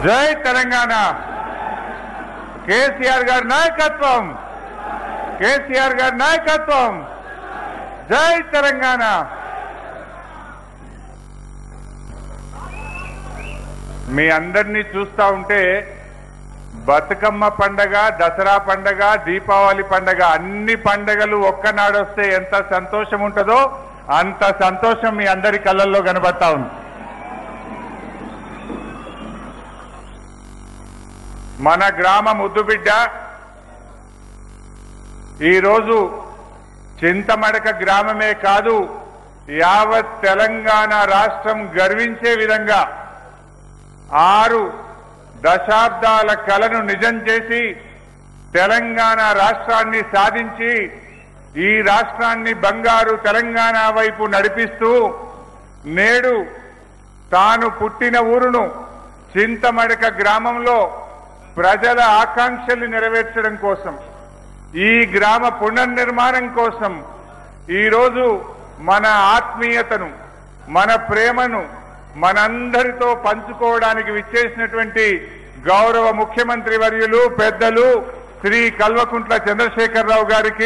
జై తెలంగాణ కేసీఆర్ గారి నాయకత్వం కేసీఆర్ గారి నాయకత్వం జై తెలంగాణ మీ అందరినీ చూస్తా ఉంటే బతుకమ్మ పండగ దసరా పండగ దీపావళి పండగ అన్ని పండగలు ఒక్కనాడు వస్తే ఎంత సంతోషం ఉంటుందో అంత సంతోషం మీ అందరి కళ్ళల్లో కనబడతా ఉంది మన గ్రామ ముద్దుబిడ్డ ఈరోజు చింతమడక గ్రామమే కాదు యావత్ తెలంగాణ రాష్ట్రం గర్వించే విధంగా ఆరు దశాబ్దాల కలను నిజం చేసి తెలంగాణ రాష్ట్రాన్ని సాధించి ఈ రాష్ట్రాన్ని బంగారు తెలంగాణ వైపు నడిపిస్తూ నేడు తాను పుట్టిన ఊరును చింతమడక గ్రామంలో ప్రజల ఆకాంక్షలు నెరవేర్చడం కోసం ఈ గ్రామ పునర్నిర్మాణం కోసం ఈరోజు మన ఆత్మీయతను మన ప్రేమను మనందరితో పంచుకోవడానికి విచ్చేసినటువంటి గౌరవ ముఖ్యమంత్రి వర్యులు పెద్దలు శ్రీ కల్వకుంట్ల చంద్రశేఖరరావు గారికి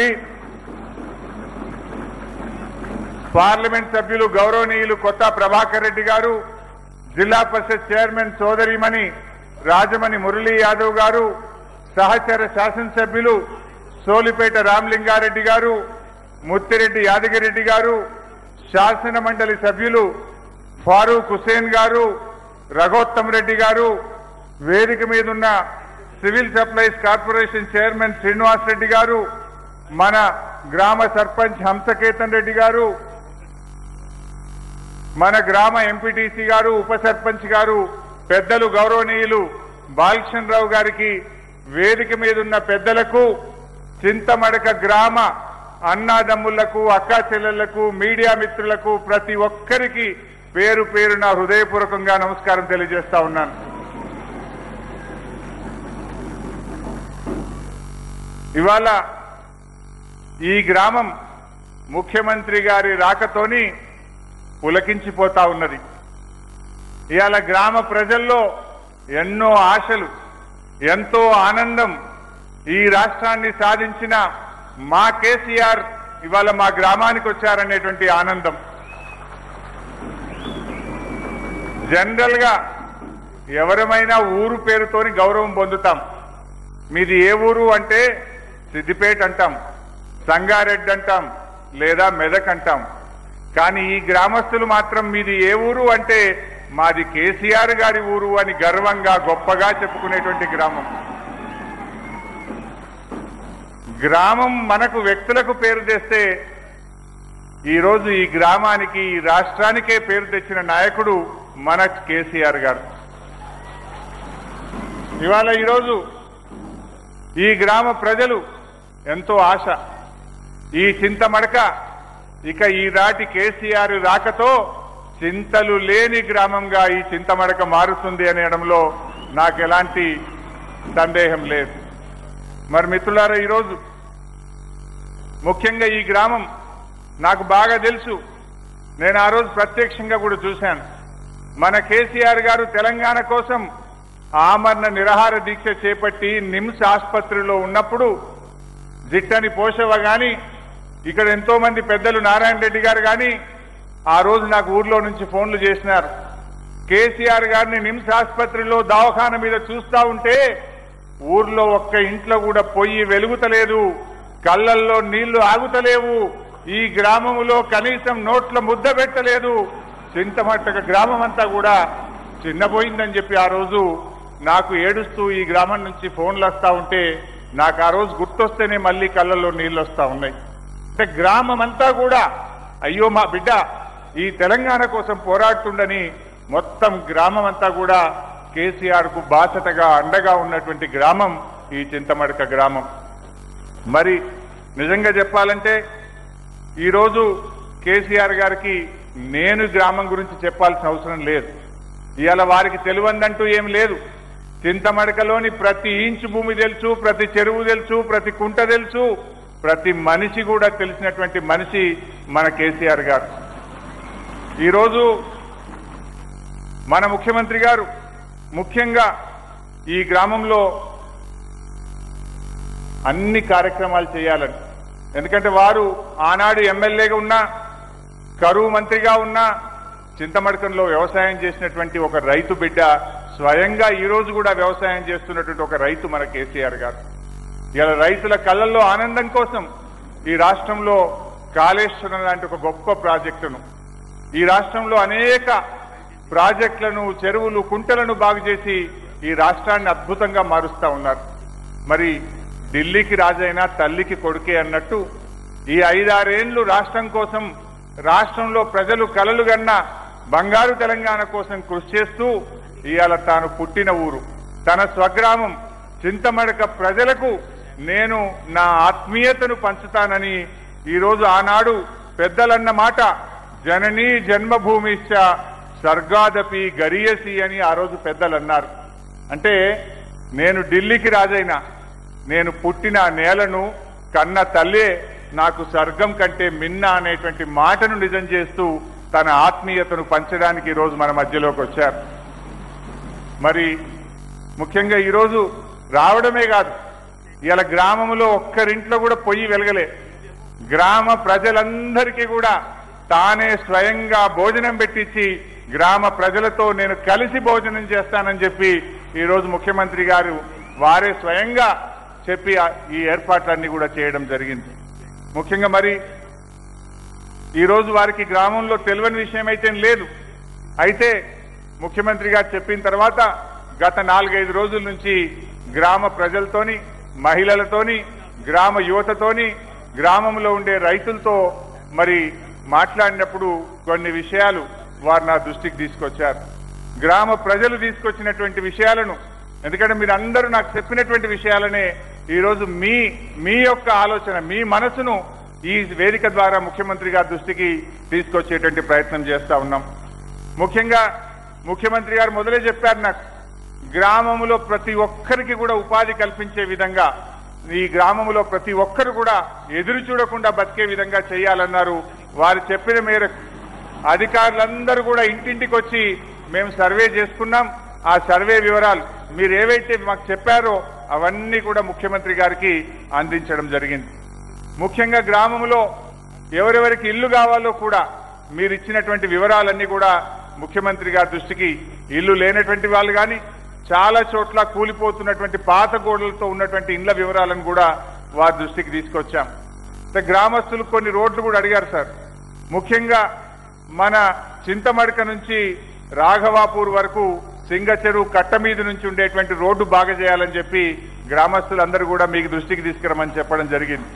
పార్లమెంట్ సభ్యులు గౌరవనీయులు కొత్త ప్రభాకర్ రెడ్డి గారు జిల్లా పరిషత్ చైర్మన్ సోదరిమణి రాజమణి మురళీ యాదవ్ గారు సహచర శాసనసభ్యులు సోలిపేట రామలింగారెడ్డి గారు ముత్తిరెడ్డి యాదగిరెడ్డి గారు శాసన మండలి సభ్యులు ఫారూక్ హుసేన్ గారు రఘోత్తమ్ రెడ్డి గారు వేదిక మీద ఉన్న civil supplies corporation chairman Srinivas Reddy గారు మన గ్రామ సర్పంచ్ హంసకేతన్ రెడ్డి గారు మన గ్రామ ఎంపీటీసీ గారు ఉప సర్పంచ్ గారు పెద్దలు గౌరవనీయులు బాలకృష్ణ రావు గారికి వేదిక మీద ఉన్న పెద్దలకు చింతమడక గ్రామ అన్నాదమ్ములకు అక్కా చెల్లెళ్లకు మీడియా మిత్రులకు ప్రతి ఒక్కరికి పేరు పేరున హృదయపూర్వకంగా నమస్కారం తెలియజేస్తా ఉన్నాను ఇవాళ ఈ గ్రామం ముఖ్యమంత్రి గారి రాకతోని పులకించిపోతా ఉన్నది ఇవాళ గ్రామ ప్రజల్లో ఎన్నో ఆశలు ఎంతో ఆనందం ఈ రాష్ట్రాన్ని సాధించిన మా కేసీఆర్ ఇవాళ మా గ్రామానికి వచ్చారనేటువంటి ఆనందం జనరల్ గా ఎవరమైనా ఊరు పేరుతోని గౌరవం పొందుతాం మీది ఏ ఊరు అంటే సిద్దిపేట అంటాం సంగారెడ్డి అంటాం లేదా మెదక్ అంటాం కానీ ఈ గ్రామస్తులు మాత్రం మీది ఏ ఊరు అంటే మాది కేసీఆర్ గారి ఊరు అని గర్వంగా గొప్పగా చెప్పుకునేటువంటి గ్రామం గ్రామం మనకు వ్యక్తులకు పేరు తెస్తే ఈరోజు ఈ గ్రామానికి ఈ రాష్ట్రానికే పేరు తెచ్చిన నాయకుడు మన కేసీఆర్ గారు ఇవాళ ఈరోజు ఈ గ్రామ ప్రజలు ఎంతో ఆశ ఈ చింతమడక ఇక ఈ రాటి కేసీఆర్ రాకతో చింతలు లేని గ్రామంగా ఈ చింతమడక మారుతుంది అనడంలో నాకు ఎలాంటి సందేహం లేదు మరి మిత్రులారా ఈరోజు ముఖ్యంగా ఈ గ్రామం నాకు బాగా తెలుసు నేను ఆ రోజు ప్రత్యక్షంగా కూడా చూశాను మన కేసీఆర్ గారు తెలంగాణ కోసం ఆమరణ నిరాహార దీక్ష చేపట్టి నిమ్స్ ఆసుపత్రిలో ఉన్నప్పుడు జిట్టని పోషవ గాని ఇక్కడ ఎంతో మంది పెద్దలు నారాయణ రెడ్డి గారు గాని ఆ రోజు నాకు ఊర్లో నుంచి ఫోన్లు చేసినారు కేసీఆర్ గారిని నిమ్స్ ఆసుపత్రిలో దవాఖాన మీద చూస్తా ఉంటే ఊర్లో ఒక్క ఇంట్లో కూడా పొయ్యి వెలుగుతలేదు కళ్ళల్లో నీళ్లు ఆగుతలేవు ఈ గ్రామములో కనీసం నోట్ల ముద్ద పెట్టలేదు చింతమట్టక గ్రామం అంతా కూడా చిన్నపోయిందని చెప్పి ఆ రోజు నాకు ఏడుస్తూ ఈ గ్రామం నుంచి ఫోన్లు వస్తా ఉంటే నాకు ఆ రోజు గుర్తొస్తేనే మళ్ళీ కళ్ళల్లో నీళ్లు వస్తా ఉన్నాయి అంటే గ్రామం అంతా కూడా అయ్యో మా బిడ్డ ఈ తెలంగాణ కోసం పోరాడుతుండని మొత్తం గ్రామం అంతా కూడా కేసీఆర్ కు బాసటగా అండగా ఉన్నటువంటి గ్రామం ఈ చింతమడక గ్రామం మరి నిజంగా చెప్పాలంటే ఈరోజు కేసీఆర్ గారికి నేను గ్రామం గురించి చెప్పాల్సిన అవసరం లేదు ఇవాళ వారికి తెలివందంటూ ఏం లేదు చింతమడకలోని ప్రతి ఇంచు భూమి తెలుసు ప్రతి చెరువు తెలుసు ప్రతి కుంట తెలుసు ప్రతి మనిషి కూడా తెలిసినటువంటి మనిషి మన కేసీఆర్ గారు ఈరోజు మన ముఖ్యమంత్రి గారు ముఖ్యంగా ఈ గ్రామంలో అన్ని కార్యక్రమాలు చేయాలని ఎందుకంటే వారు ఆనాడు ఎమ్మెల్యేగా ఉన్నా కరువు మంత్రిగా ఉన్నా చింతమడకంలో వ్యవసాయం చేసినటువంటి ఒక రైతు బిడ్డ స్వయంగా ఈ రోజు కూడా వ్యవసాయం చేస్తున్నటువంటి ఒక రైతు మన కేసీఆర్ గారు ఇలా రైతుల కళ్ళల్లో ఆనందం కోసం ఈ రాష్ట్రంలో కాళేశ్వరం లాంటి ఒక గొప్ప ప్రాజెక్టును ఈ రాష్ట్రంలో అనేక ప్రాజెక్టులను చెరువులు కుంటలను బాగు చేసి ఈ రాష్ట్రాన్ని అద్భుతంగా మారుస్తా ఉన్నారు మరి ఢిల్లీకి రాజైనా తల్లికి కొడుకే అన్నట్టు ఈ ఐదారేండ్లు రాష్ట్రం కోసం రాష్ట్రంలో ప్రజలు కలలు గన్న బంగారు తెలంగాణ కోసం కృషి చేస్తూ ఇవాళ తాను పుట్టిన ఊరు తన స్వగ్రామం చింతమడక ప్రజలకు నేను నా ఆత్మీయతను పంచుతానని ఈరోజు ఆనాడు పెద్దలన్న మాట జననీ జన్మభూమిశ్చ స్వర్గాదపి గరియసి అని ఆ రోజు పెద్దలు అన్నారు అంటే నేను ఢిల్లీకి రాజైనా నేను పుట్టిన నేలను కన్న తల్లే నాకు స్వర్గం కంటే మిన్న అనేటువంటి మాటను నిజం చేస్తూ తన ఆత్మీయతను పంచడానికి ఈరోజు మన మధ్యలోకి వచ్చారు మరి ముఖ్యంగా ఈరోజు రావడమే కాదు ఇలా గ్రామంలో ఒక్కరింట్లో కూడా పొయ్యి వెలగలే గ్రామ ప్రజలందరికీ కూడా తానే స్వయంగా భోజనం పెట్టించి గ్రామ ప్రజలతో నేను కలిసి భోజనం చేస్తానని చెప్పి ఈరోజు ముఖ్యమంత్రి గారు వారే స్వయంగా చెప్పి ఆ- ఈ ఏర్పాట్లన్నీ కూడా చేయడం జరిగింది ముఖ్యంగా మరి ఈ రోజు వారికి గ్రామంలో తెలియని విషయం అయితే లేదు అయితే ముఖ్యమంత్రి గారు చెప్పిన తర్వాత గత నాలుగైదు రోజుల నుంచి గ్రామ ప్రజలతోని మహిళలతోని గ్రామ యువతతోని గ్రామంలో ఉండే రైతులతో మరి మాట్లాడినప్పుడు కొన్ని విషయాలు వారు నా దృష్టికి తీసుకొచ్చారు గ్రామ ప్రజలు తీసుకొచ్చినటువంటి విషయాలను ఎందుకంటే మీరు అందరూ నాకు చెప్పినటువంటి విషయాలనే ఈరోజు మీ మీ యొక్క ఆలోచన మీ మనసును ఈ వేదిక ద్వారా ముఖ్యమంత్రి గారి దృష్టికి తీసుకొచ్చేటువంటి ప్రయత్నం చేస్తా ఉన్నాం ముఖ్యంగా ముఖ్యమంత్రి గారు మొదలే చెప్పారు నాకు గ్రామంలో ప్రతి ఒక్కరికి కూడా ఉపాధి కల్పించే విధంగా ఈ గ్రామంలో ప్రతి ఒక్కరు కూడా ఎదురు చూడకుండా బతికే విధంగా చేయాలన్నారు వారు చెప్పిన మేరకు అధికారులందరూ కూడా ఇంటింటికి వచ్చి మేము సర్వే చేసుకున్నాం ఆ సర్వే వివరాలు మీరు ఏవైతే మాకు చెప్పారో అవన్నీ కూడా ముఖ్యమంత్రి గారికి అందించడం జరిగింది ముఖ్యంగా గ్రామంలో ఎవరెవరికి ఇల్లు కావాలో కూడా మీరు ఇచ్చినటువంటి వివరాలన్నీ కూడా ముఖ్యమంత్రి గారి దృష్టికి ఇల్లు లేనటువంటి వాళ్ళు కానీ చాలా చోట్ల కూలిపోతున్నటువంటి పాత గోడలతో ఉన్నటువంటి ఇండ్ల వివరాలను కూడా వారి దృష్టికి తీసుకొచ్చాం అయితే గ్రామస్తులు కొన్ని రోడ్లు కూడా అడిగారు సార్ ముఖ్యంగా మన చింతమడక నుంచి రాఘవాపూర్ వరకు సింగచెరువు కట్ట మీద నుంచి ఉండేటువంటి రోడ్డు బాగా చేయాలని చెప్పి గ్రామస్తులందరూ కూడా మీకు దృష్టికి తీసుకురమని చెప్పడం జరిగింది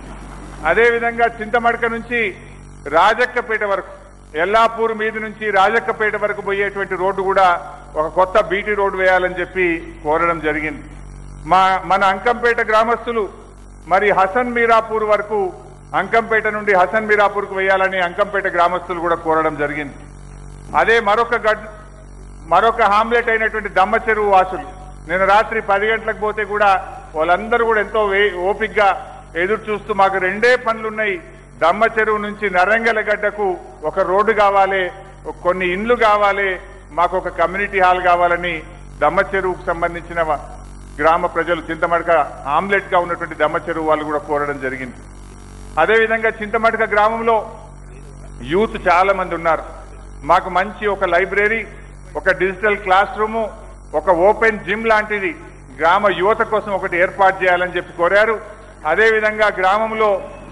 అదేవిధంగా చింతమడక నుంచి రాజక్కపేట వరకు ఎల్లాపూర్ మీద నుంచి రాజక్కపేట వరకు పోయేటువంటి రోడ్డు కూడా ఒక కొత్త బీటీ రోడ్డు వేయాలని చెప్పి కోరడం జరిగింది మా మన అంకంపేట గ్రామస్తులు మరి హసన్ మీరాపూర్ వరకు అంకంపేట నుండి హసన్ మీరాపూర్కు వేయాలని అంకంపేట గ్రామస్తులు కూడా కోరడం జరిగింది అదే మరొక గడ్ మరొక హామ్లెట్ అయినటువంటి దమ్మ చెరువు వాసులు నేను రాత్రి పది గంటలకు పోతే కూడా వాళ్ళందరూ కూడా ఎంతో వే- ఓపిగ్గా ఎదురు చూస్తూ మాకు రెండే పనులున్నాయి దమ్మ చెరువు నుంచి నరంగల గడ్డకు ఒక రోడ్డు కావాలి ఒక కొన్ని ఇండ్లు కావాలి మాకు ఒక కమ్యూనిటీ హాల్ కావాలని దమ్మ చెరువుకు సంబంధించిన వ- గ్రామ ప్రజలు చింతమడక ఆమ్లెట్ గా ఉన్నటువంటి దమ్మ చెరువు వాళ్ళు కూడా కోరడం జరిగింది అదేవిధంగా చింతమడక గ్రామంలో యూత్ చాలా మంది ఉన్నారు మాకు మంచి ఒక లైబ్రరీ ఒక డిజిటల్ క్లాస్ రూము ఒక ఓపెన్ జిమ్ లాంటిది గ్రామ యువత కోసం ఒకటి ఏర్పాటు చేయాలని చెప్పి కోరారు అదేవిధంగా గ్రామంలో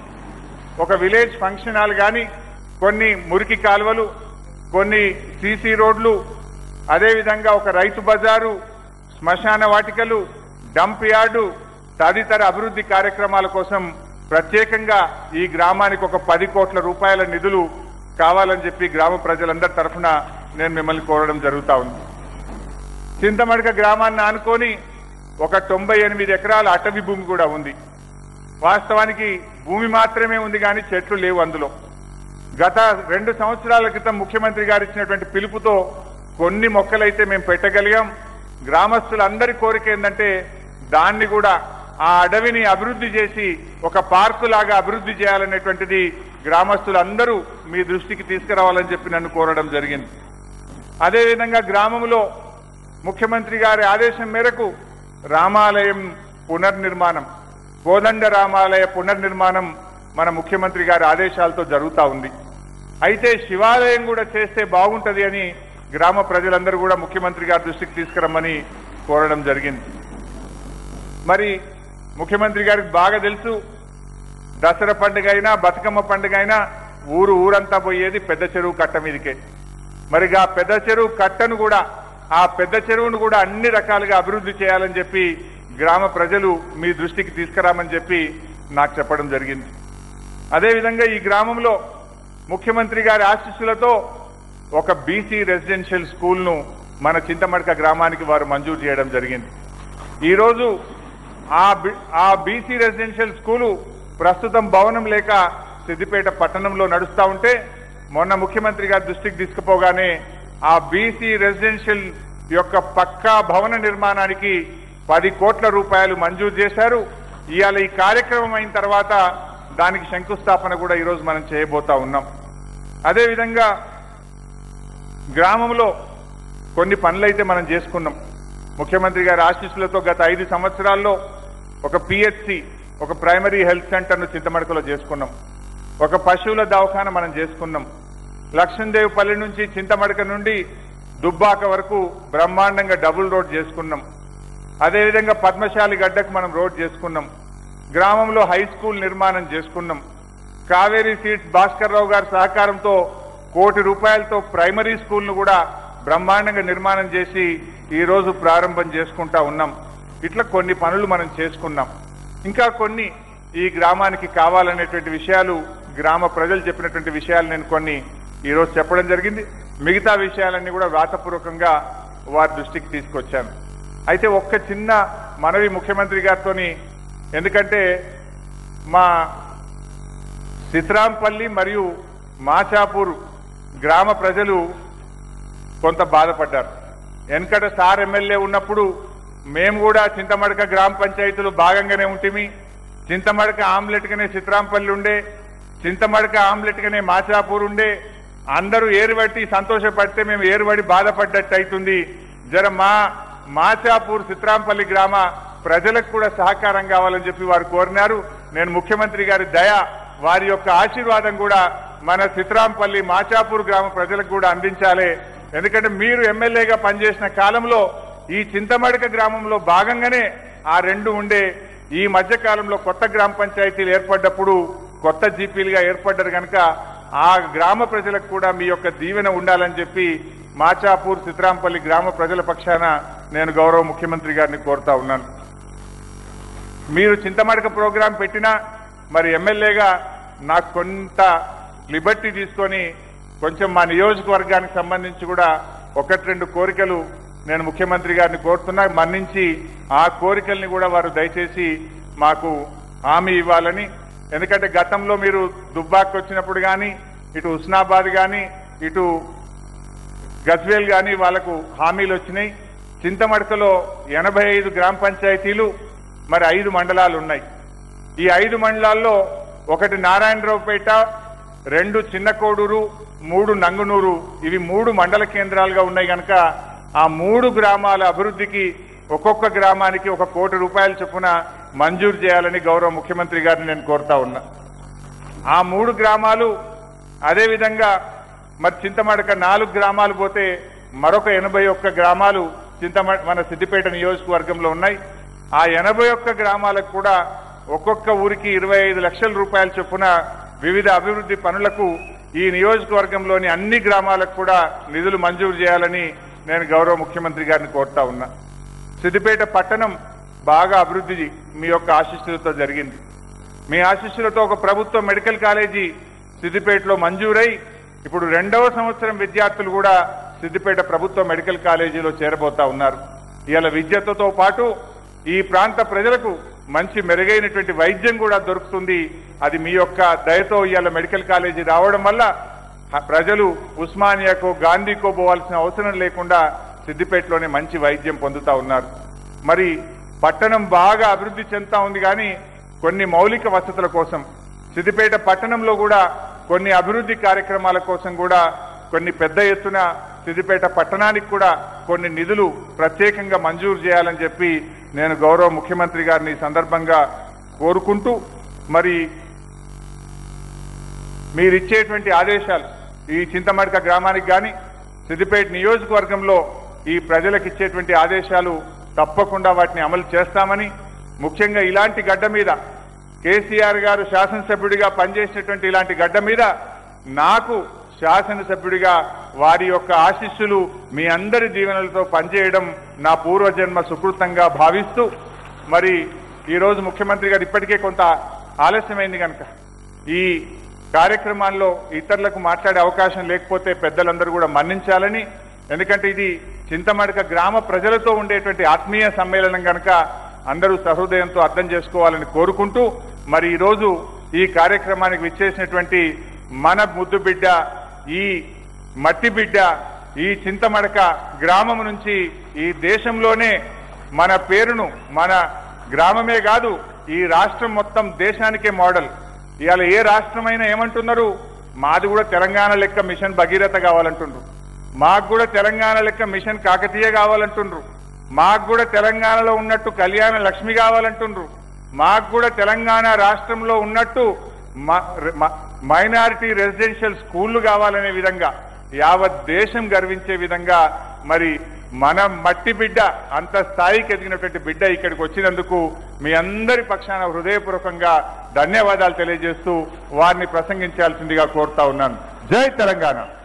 ఒక విలేజ్ ఫంక్షన్ హాల్ కానీ కొన్ని మురికి కాలువలు కొన్ని సీసీ రోడ్లు అదేవిధంగా ఒక రైతు బజారు శ్మశాన వాటికలు డంప్ యార్డు తదితర అభివృద్ధి కార్యక్రమాల కోసం ప్రత్యేకంగా ఈ గ్రామానికి ఒక పది కోట్ల రూపాయల నిధులు కావాలని చెప్పి గ్రామ ప్రజలందరి తరఫున నేను మిమ్మల్ని కోరడం జరుగుతా ఉంది చింతమడక గ్రామాన్ని ఆనుకొని ఒక తొంభై ఎనిమిది ఎకరాల అటవీ భూమి కూడా ఉంది వాస్తవానికి భూమి మాత్రమే ఉంది కానీ చెట్లు లేవు అందులో గత రెండు సంవత్సరాల క్రితం ముఖ్యమంత్రి గారు ఇచ్చినటువంటి పిలుపుతో కొన్ని మొక్కలైతే మేము పెట్టగలిగాం గ్రామస్తులందరి కోరిక ఏంటంటే దాన్ని కూడా ఆ అడవిని అభివృద్ధి చేసి ఒక పార్కు లాగా అభివృద్ధి చేయాలనేటువంటిది గ్రామస్తులందరూ మీ దృష్టికి తీసుకురావాలని చెప్పి నన్ను కోరడం జరిగింది అదేవిధంగా గ్రామంలో ముఖ్యమంత్రి గారి ఆదేశం మేరకు రామాలయం పునర్నిర్మాణం కోదండ రామాలయ పునర్నిర్మాణం మన ముఖ్యమంత్రి గారి ఆదేశాలతో జరుగుతూ ఉంది అయితే శివాలయం కూడా చేస్తే బాగుంటది అని గ్రామ ప్రజలందరూ కూడా ముఖ్యమంత్రి గారి దృష్టికి తీసుకురమ్మని కోరడం జరిగింది మరి ముఖ్యమంత్రి గారికి బాగా తెలుసు దసరా పండుగ అయినా బతుకమ్మ పండుగ అయినా ఊరు ఊరంతా పోయేది పెద్ద చెరువు కట్ట మీదకే మరి ఆ పెద్ద చెరువు కట్టను కూడా ఆ పెద్ద చెరువును కూడా అన్ని రకాలుగా అభివృద్ధి చేయాలని చెప్పి గ్రామ ప్రజలు మీ దృష్టికి తీసుకురామని చెప్పి నాకు చెప్పడం జరిగింది అదేవిధంగా ఈ గ్రామంలో ముఖ్యమంత్రి గారి ఆశీస్సులతో ఒక బీసీ రెసిడెన్షియల్ స్కూల్ను మన చింతమడక గ్రామానికి వారు మంజూరు చేయడం జరిగింది ఈరోజు ఆ బి- ఆ బీసీ రెసిడెన్షియల్ స్కూలు ప్రస్తుతం భవనం లేక సిద్దిపేట పట్టణంలో నడుస్తా ఉంటే మొన్న ముఖ్యమంత్రి గారి దృష్టికి తీసుకుపోగానే ఆ బీసీ రెసిడెన్షియల్ యొక్క పక్కా భవన నిర్మాణానికి పది కోట్ల రూపాయలు మంజూరు చేశారు ఇవాళ ఈ కార్యక్రమం అయిన తర్వాత దానికి శంకుస్థాపన కూడా ఈరోజు మనం చేయబోతా ఉన్నాం అదేవిధంగా గ్రామంలో కొన్ని పనులైతే మనం చేసుకున్నాం ముఖ్యమంత్రి గారి ఆశీస్సులతో గత ఐదు సంవత్సరాల్లో ఒక పిహెచ్సి ఒక ప్రైమరీ హెల్త్ సెంటర్ను చింతమడకలో చేసుకున్నాం ఒక పశువుల దవాఖాన మనం చేసుకున్నాం లక్ష్మీదేవిపల్లి నుంచి చింతమడక నుండి దుబ్బాక వరకు బ్రహ్మాండంగా డబుల్ రోడ్ చేసుకున్నాం అదేవిధంగా పద్మశాలి గడ్డకు మనం రోడ్ చేసుకున్నాం గ్రామంలో హై స్కూల్ నిర్మాణం చేసుకున్నాం కావేరీ సీట్స్ భాస్కర్ రావు గారి సహకారంతో కోటి రూపాయలతో ప్రైమరీ స్కూల్ను కూడా బ్రహ్మాండంగా నిర్మాణం చేసి ఈ రోజు ప్రారంభం చేసుకుంటా ఉన్నాం ఇట్లా కొన్ని పనులు మనం చేసుకున్నాం ఇంకా కొన్ని ఈ గ్రామానికి కావాలనేటువంటి విషయాలు గ్రామ ప్రజలు చెప్పినటువంటి విషయాలు నేను కొన్ని ఈ రోజు చెప్పడం జరిగింది మిగతా విషయాలన్నీ కూడా వ్రాతపూర్వకంగా వారి దృష్టికి తీసుకొచ్చాను అయితే ఒక్క చిన్న మనవి ముఖ్యమంత్రి గారితోని ఎందుకంటే మా సిత్రాంపల్లి మరియు మాచాపూర్ గ్రామ ప్రజలు కొంత బాధపడ్డారు వెనకట సార్ ఎమ్మెల్యే ఉన్నప్పుడు మేము కూడా చింతమడక గ్రామ పంచాయతీలు భాగంగానే ఉంటిమి చింతమడక ఆమ్లెట్గానే చిత్రాంపల్లి ఉండే చింతమడక ఆమ్లెట్గానే మాచాపూర్ ఉండే అందరూ ఏరుబట్టి సంతోషపడితే మేము ఏరుబడి బాధపడ్డట్టు అవుతుంది జర మా మాచాపూర్ చిత్రాంపల్లి గ్రామ ప్రజలకు కూడా సహకారం కావాలని చెప్పి వారు కోరినారు నేను ముఖ్యమంత్రి గారి దయ వారి యొక్క ఆశీర్వాదం కూడా మన చిత్రాంపల్లి మాచాపూర్ గ్రామ ప్రజలకు కూడా అందించాలి ఎందుకంటే మీరు ఎమ్మెల్యేగా పనిచేసిన కాలంలో ఈ చింతమడక గ్రామంలో భాగంగానే ఆ రెండు ఉండే ఈ మధ్య కాలంలో కొత్త గ్రామ పంచాయతీలు ఏర్పడ్డప్పుడు కొత్త జీపీలుగా ఏర్పడ్డారు కనుక ఆ గ్రామ ప్రజలకు కూడా మీ యొక్క దీవెన ఉండాలని చెప్పి మాచాపూర్ చిత్రాంపల్లి గ్రామ ప్రజల పక్షాన నేను గౌరవ ముఖ్యమంత్రి గారిని కోరుతా ఉన్నాను మీరు చింతమడక ప్రోగ్రాం పెట్టినా మరి ఎమ్మెల్యేగా నాకు కొంత లిబర్టీ తీసుకొని కొంచెం మా నియోజకవర్గానికి సంబంధించి కూడా ఒకటి రెండు కోరికలు నేను ముఖ్యమంత్రి గారిని కోరుతున్నా మన్నించి ఆ కోరికల్ని కూడా వారు దయచేసి మాకు హామీ ఇవ్వాలని ఎందుకంటే గతంలో మీరు దుబ్బాకి వచ్చినప్పుడు కానీ ఇటు హుస్నాబాద్ కానీ ఇటు గజ్వేల్ కానీ వాళ్లకు హామీలు వచ్చినాయి చింతమడకలో ఎనభై ఐదు గ్రామ పంచాయతీలు మరి ఐదు మండలాలు ఉన్నాయి ఈ ఐదు మండలాల్లో ఒకటి నారాయణరావుపేట రెండు చిన్న కోడూరు మూడు నంగునూరు ఇవి మూడు మండల కేంద్రాలుగా ఉన్నాయి కనుక ఆ మూడు గ్రామాల అభివృద్ధికి ఒక్కొక్క గ్రామానికి ఒక కోటి రూపాయల చొప్పున మంజూరు చేయాలని గౌరవ ముఖ్యమంత్రి గారిని నేను కోరుతా ఉన్నా ఆ మూడు గ్రామాలు అదేవిధంగా మరి చింతమడక నాలుగు గ్రామాలు పోతే మరొక ఎనభై ఒక్క గ్రామాలు చింతమ మన సిద్దిపేట నియోజకవర్గంలో ఉన్నాయి ఆ ఎనభై ఒక్క గ్రామాలకు కూడా ఒక్కొక్క ఊరికి ఇరవై ఐదు లక్షల రూపాయల చొప్పున వివిధ అభివృద్ధి పనులకు ఈ నియోజకవర్గంలోని అన్ని గ్రామాలకు కూడా నిధులు మంజూరు చేయాలని నేను గౌరవ ముఖ్యమంత్రి గారిని కోరుతా ఉన్నా సిద్దిపేట పట్టణం బాగా అభివృద్ధి మీ యొక్క ఆశీస్సులతో జరిగింది మీ ఆశీస్సులతో ఒక ప్రభుత్వ మెడికల్ కాలేజీ సిద్దిపేటలో మంజూరై ఇప్పుడు రెండవ సంవత్సరం విద్యార్థులు కూడా సిద్దిపేట ప్రభుత్వ మెడికల్ కాలేజీలో చేరబోతా ఉన్నారు ఇవాళ విద్యతో పాటు ఈ ప్రాంత ప్రజలకు మంచి మెరుగైనటువంటి వైద్యం కూడా దొరుకుతుంది అది మీ యొక్క దయతో ఇవాళ మెడికల్ కాలేజీ రావడం వల్ల హ- ప్రజలు ఉస్మానియాకో గాంధీకో పోవాల్సిన అవసరం లేకుండా సిద్దిపేటలోనే మంచి వైద్యం పొందుతా ఉన్నారు మరి పట్టణం బాగా అభివృద్ధి చెందుతా ఉంది కానీ కొన్ని మౌలిక వసతుల కోసం సిద్దిపేట పట్టణంలో కూడా కొన్ని అభివృద్ధి కార్యక్రమాల కోసం కూడా కొన్ని పెద్ద ఎత్తున సిద్దిపేట పట్టణానికి కూడా కొన్ని నిధులు ప్రత్యేకంగా మంజూరు చేయాలని చెప్పి నేను గౌరవ ముఖ్యమంత్రి గారిని ఈ సందర్భంగా కోరుకుంటూ మరి మీరిచ్చేటువంటి ఆదేశాలు ఈ చింతమడక గ్రామానికి కానీ సిద్దిపేట నియోజకవర్గంలో ఈ ప్రజలకు ఇచ్చేటువంటి ఆదేశాలు తప్పకుండా వాటిని అమలు చేస్తామని ముఖ్యంగా ఇలాంటి గడ్డ మీద కేసీఆర్ గారు శాసనసభ్యుడిగా పనిచేసినటువంటి ఇలాంటి గడ్డ మీద నాకు శాసనసభ్యుడిగా వారి యొక్క ఆశీస్సులు మీ అందరి దీవెనలతో పనిచేయడం నా పూర్వజన్మ సుకృతంగా భావిస్తూ మరి ఈరోజు ముఖ్యమంత్రి గారు ఇప్పటికే కొంత ఆలస్యమైంది కనుక ఈ కార్యక్రమాల్లో ఇతరులకు మాట్లాడే అవకాశం లేకపోతే పెద్దలందరూ కూడా మన్నించాలని ఎందుకంటే ఇది చింతమడక గ్రామ ప్రజలతో ఉండేటువంటి ఆత్మీయ సమ్మేళనం కనుక అందరూ సహృదయంతో అర్థం చేసుకోవాలని కోరుకుంటూ మరి ఈరోజు ఈ కార్యక్రమానికి విచ్చేసినటువంటి మన ముద్దు బిడ్డ ఈ మట్టి బిడ్డ ఈ చింతమడక గ్రామం నుంచి ఈ దేశంలోనే మన పేరును మన గ్రామమే కాదు ఈ రాష్ట్రం మొత్తం దేశానికే మోడల్ ఇవాళ ఏ రాష్ట్రమైనా ఏమంటున్నారు మాది కూడా తెలంగాణ లెక్క మిషన్ భగీరథ కావాలంటుండ్రు మాకు కూడా తెలంగాణ లెక్క మిషన్ కాకతీయ కావాలంటుండ్రు మాకు కూడా తెలంగాణలో ఉన్నట్టు కళ్యాణ లక్ష్మి కావాలంటుండ్రు మాకు కూడా తెలంగాణ రాష్ట్రంలో ఉన్నట్టు మైనారిటీ రెసిడెన్షియల్ స్కూళ్లు కావాలనే విధంగా యావత్ దేశం గర్వించే విధంగా మరి మన మట్టి బిడ్డ అంత స్థాయికి ఎదిగినటువంటి బిడ్డ ఇక్కడికి వచ్చినందుకు మీ అందరి పక్షాన హృదయపూర్వకంగా ధన్యవాదాలు తెలియజేస్తూ వారిని ప్రసంగించాల్సిందిగా కోరుతా ఉన్నాను జై తెలంగాణ